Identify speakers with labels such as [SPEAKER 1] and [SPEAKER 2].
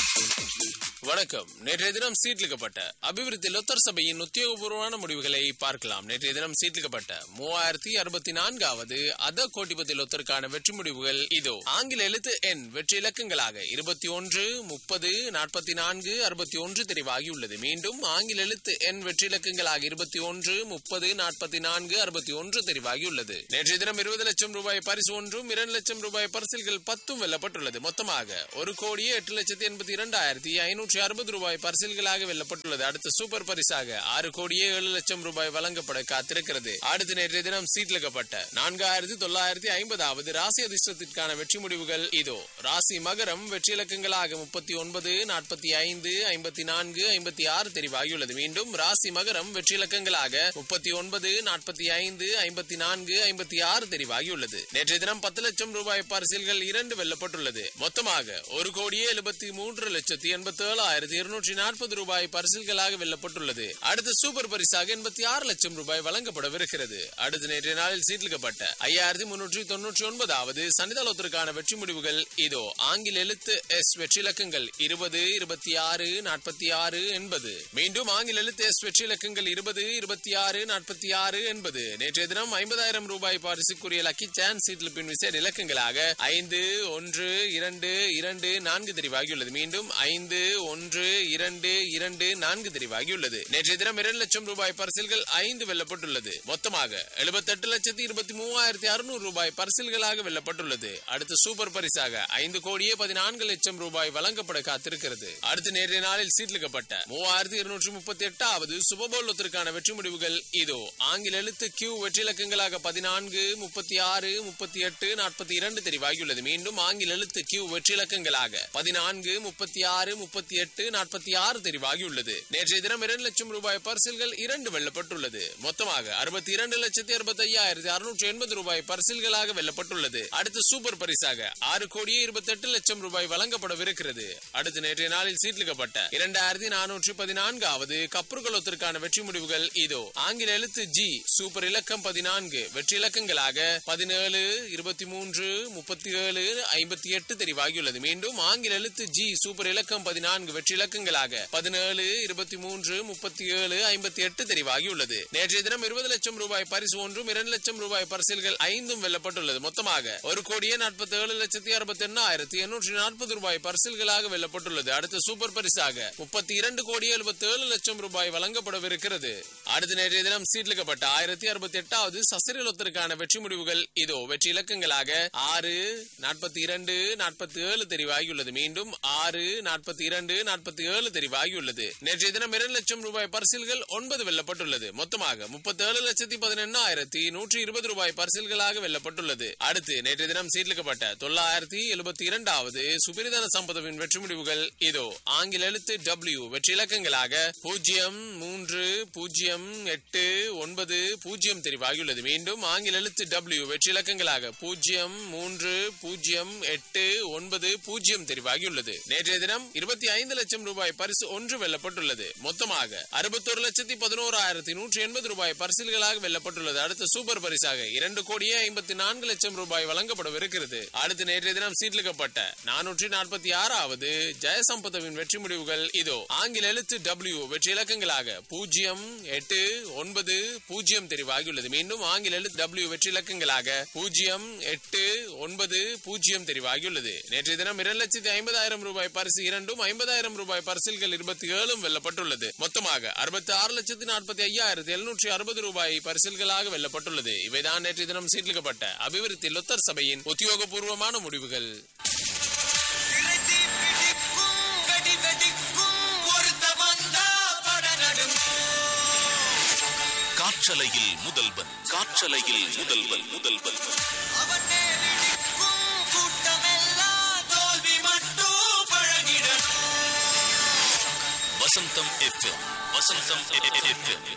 [SPEAKER 1] வணக்கம் நேற்றைய தினம் சீட்லிக்கப்பட்ட அபிவிருத்தி லொத்தர் சபையின் உத்தியோகபூர்வமான முடிவுகளை பார்க்கலாம் நேற்றைய தினம் சீட்லிக்கப்பட்ட மூவாயிரத்தி அறுபத்தி நான்காவது அத கோட்டிபதி லொத்தருக்கான வெற்றி முடிவுகள் இதோ ஆங்கில எழுத்து எண் வெற்றி இலக்கங்களாக இருபத்தி ஒன்று முப்பது நாற்பத்தி நான்கு அறுபத்தி ஒன்று தெரிவாகியுள்ளது மீண்டும் ஆங்கில எழுத்து எண் வெற்றி இலக்கங்களாக இருபத்தி ஒன்று முப்பது நாற்பத்தி நான்கு அறுபத்தி ஒன்று தெரிவாகியுள்ளது நேற்றைய தினம் இருபது லட்சம் ரூபாய் பரிசு ஒன்றும் இரண்டு லட்சம் ரூபாய் பரிசில்கள் பத்தும் வெல்லப்பட்டுள்ளது மொத்தமாக ஒரு கோடியே எட்டு லட்சத்தி எண்பத்தி இரண்டாயிரத்தி ஐநூற்றி அறுபது ரூபாய் பரிசில்களாக வெல்லப்பட்டுள்ளது அடுத்த சூப்பர் பரிசாக ஆறு கோடியே ஏழு லட்சம் ரூபாய் வழங்கப்பட காத்திருக்கிறது அடுத்த நேற்றைய தினம் சீட்லிக்கப்பட்ட நான்காயிரத்தி தொள்ளாயிரத்தி ஐம்பதாவது ராசி அதிர்ஷ்டத்திற்கான வெற்றி முடிவுகள் இதோ ராசி மகரம் வெற்றி இலக்கங்களாக முப்பத்தி ஒன்பது நாற்பத்தி ஐந்து ஐம்பத்தி நான்கு ஐம்பத்தி ஆறு தெரிவாகியுள்ளது மீண்டும் ராசி மகரம் வெற்றி இலக்கங்களாக முப்பத்தி ஒன்பது நாற்பத்தி ஐந்து ஐம்பத்தி நான்கு ஐம்பத்தி ஆறு தெரிவாகியுள்ளது நேற்றைய தினம் பத்து லட்சம் ரூபாய் பரிசில்கள் இரண்டு வெல்லப்பட்டுள்ளது மொத்தமாக ஒரு கோடியே எழுபத்தி மூன்று லட்சத்தி எண்பத்தி ஏழாயிரத்தி இருநூற்றி நாற்பது ரூபாய் பரிசில்களாக வெல்லப்பட்டுள்ளது அடுத்த சூப்பர் பரிசாக எண்பத்தி ஆறு லட்சம் ரூபாய் வழங்கப்படவிருக்கிறது அடுத்த நேற்றைய நாளில் சீட்டிலிக்கப்பட்ட ஐயாயிரத்தி முன்னூற்றி தொன்னூற்றி ஒன்பதாவது சனிதளத்திற்கான வெற்றி முடிவுகள் இதோ ஆங்கில எழுத்து எஸ் வெற்றி இலக்கங்கள் இருபது இருபத்தி ஆறு நாற்பத்தி ஆறு எண்பது மீண்டும் ஆங்கில எழுத்து எஸ் வெற்றி இலக்கங்கள் இருபது இருபத்தி ஆறு நாற்பத்தி ஆறு எண்பது நேற்றைய தினம் ஐம்பதாயிரம் ரூபாய் பரிசுக்குரிய லக்கி சான்ஸ் சீட்டில் பின் விசேட இலக்கங்களாக ஐந்து ஒன்று இரண்டு இரண்டு நான்கு தெரிவாகியுள்ளது மீண்டும் ஐந்து ஒன்று இரண்டு இரண்டு நான்கு தெரிவாகியுள்ளது நேற்றைய தினம் இரண்டு லட்சம் ரூபாய் பரிசில்கள் ஐந்து வெல்லப்பட்டுள்ளது மொத்தமாக எழுபத்தெட்டு லட்சத்தி இருபத்தி மூவாயிரத்தி அறுநூறு ரூபாய் பரிசில்களாக வெல்லப்பட்டுள்ளது அடுத்த சூப்பர் பரிசாக ஐந்து கோடியே பதினான்கு லட்சம் ரூபாய் வழங்கப்பட காத்திருக்கிறது அடுத்த நேற்றைய நாளில் சீட்லிக்கப்பட்ட மூவாயிரத்தி இருநூற்றி முப்பத்தி எட்டாவது சுபபோலத்திற்கான வெற்றி முடிவுகள் இதோ ஆங்கில எழுத்து கியூ வெற்றி இலக்கங்களாக பதினான்கு முப்பத்தி ஆறு முப்பத்தி எட்டு நாற்பத்தி இரண்டு தெரிவாகியுள்ளது மீண்டும் ஆங்கில எழுத்து கியூ வெற்றி இலக்கங்களாக பதினான்கு முப்பத்தி ஆறு முப்பத்தி எட்டு நாற்பத்தி ஆறு தெரிவாகியுள்ளது நேற்றைய தினம் இரண்டு லட்சம் ரூபாய் பரிசில்கள் இரண்டு வெல்லப்பட்டுள்ளது மொத்தமாக அறுபத்தி இரண்டு லட்சத்தி அறுபத்தி ஐயாயிரத்தி அறுநூற்றி எண்பது ரூபாய் பரிசில்களாக வெல்லப்பட்டுள்ளது அடுத்த சூப்பர் பரிசாக ஆறு கோடியே இருபத்தி எட்டு லட்சம் ரூபாய் வழங்கப்படவிருக்கிறது அடுத்து நேற்றைய நாளில் சீட்லிக்கப்பட்ட இரண்டாயிரத்தி நானூற்றி பதினான்காவது கப்புர்களொத்திற்கான வெற்றி முடிவுகள் இதோ ஆங்கில எழுத்து ஜி சூப்பர் இலக்கம் பதினான்கு வெற்றி இலக்கங்களாக பதினேழு இருபத்தி மூன்று முப்பத்தி ஏழு ஐம்பத்தி எட்டு தெரிவாகியுள்ளது மீண்டும் ஆங்கில எழுத்து ஜி சூப்பர் இலக்கம் பதினான்கு வெற்றி இலக்கங்களாக பதினேழு இருபத்தி மூன்று முப்பத்தி ஏழு ஐம்பத்தி எட்டு தெரிவாகியுள்ளது நேற்றைய தினம் இருபது லட்சம் ரூபாய் பரிசு ஒன்றும் இரண்டு லட்சம் ரூபாய் பரிசில்கள் ஐந்தும் வெல்லப்பட்டுள்ளது மொத்தமாக ஒரு கோடியே நாற்பத்தி ஏழு லட்சத்தி அறுபத்தி எண்ணாயிரத்தி எண்ணூற்றி நாற்பது ரூபாய் பரிசில்களாக வெல்லப்பட்டுள்ளது அடுத்த சூப்பர் பரிசாக முப்பத்தி இரண்டு கோடி எழுபத்தி ஏழு லட்சம் ரூபாய் வழங்கப்படவிருக்கிறது அடுத்த நேற்றைய தினம் சீட்லிக்கப்பட்ட ஆயிரத்தி அறுபத்தி எட்டாவது சசிரலத்திற்கான வெற்றி முடிவுகள் இதோ வெற்றி இலக்கங்களாக ஆறு நாற்பத்தி இரண்டு நாற்பத்தி ஏழு தெரிவாகியுள்ளது மீண்டும் ஆறு நாற்பத்தி இரண்டு நாற்பத்தி ஏழு தெரிவாகியுள்ளது நேற்றைய தினம் இரண்டு லட்சம் ரூபாய் பரிசில்கள் ஒன்பது வெல்லப்பட்டுள்ளது மொத்தமாக முப்பத்தி ஏழு லட்சத்தி பதினெண்ணாயிரத்தி நூற்றி இருபது ரூபாய் பரிசில்களாக வெல்லப்பட்டுள்ளது அடுத்து நேற்றைய தினம் சீட்லிக்கப்பட்ட தொள்ளாயிரத்தி எழுபத்தி இரண்டாவது சுபிரிதன சம்பதவின் வெற்றி முடிவுகள் இதோ ஆங்கில எழுத்து டபிள்யூ வெற்றி இலக்கங்களாக பூஜ்ஜியம் மூன்று பூஜ்ஜியம் எட்டு ஒன்பது பூஜ்ஜியம் தெரிவாகியுள்ளது மீண்டும் ஆங்கில எழுத்து டபிள்யூ வெற்றி இலக்கங்களாக பூஜ்ஜியம் மூன்று பூஜ்ஜியம் எட்டு ஒன்பது பூஜ்ஜியம் தெரிவாகியுள்ளது நேற்றைய தினம் இருபத்தி ஐந்து லட்சம் ரூபாய் பரிசு ஒன்று வெல்லப்பட்டுள்ளது மொத்தமாக அறுபத்தொரு லட்சத்தி பதினோராயிரத்தி நூற்றி எண்பது ரூபாய் பரிசில்களாக வெல்லப்பட்டுள்ளது அடுத்த சூப்பர் பரிசாக இரண்டு கோடியே ஐம்பத்தி நான்கு லட்சம் ரூபாய் வழங்கப்படவிருக்கிறது அடுத்து நேற்றைய தினம் சீட்லிக்கப்பட்ட நானூற்றி நாற்பத்தி ஆறாவது ஜெயசம்பதவின் வெற்றி முடிவுகள் இதோ ஆங்கில எழுத்து டபிள்யூ வெற்றி இலக்கங்களாக பூஜ்ஜியம் எட்டு ஒன்பது பூஜ்ஜியம் தெரிவாகியுள்ளது மீண்டும் ஆங்கில எழுத்து டபிள்யூ வெற்றி இலக்கங்களாக பூஜ்ஜியம் எட்டு ஒன்பது பூஜ்ஜியம் தெரிவாகியுள்ளது நேற்றைய தினம் இரண்டு லட்சத்தி ஐம்பதாயிரம் ரூபாய் பரிசு இரண்டும் ஐம்பதாயிரம் ரூபாய் பரிசில்கள் இருபத்தி ஏழும் வெல்லப்பட்டுள்ளது மொத்தமாக அறுபத்தி ஆறு லட்சத்தி நாற்பத்தி ஐயாயிரத்தி எழுநூற்றி அறுபது ரூபாய் பரிசில்களாக வெல்லப்பட்டுள்ளது இவைதான் நேற்றைய தினம் சீட்லிக்கப்பட்ட அபிவிருத்தி லொத்தர் சபையின் உத்தியோகபூர்வமான முடிவுகள்
[SPEAKER 2] திரைத்தி பிடிக்கும் வெடி வெடிக்கும் ஒருத்த வந்தா படநடுங்கும்
[SPEAKER 3] காற்றலையில் முதல்வன் காற்றலையில் முதல்வன் முதல்வன்
[SPEAKER 2] அவன் மேலிடிக்கும் கூட்டமெல்லாம் தோல்வி மட்டும் பழகிடணும்
[SPEAKER 3] வசந்தம் எஃப்எம் வசந்தம் எஃப்எம்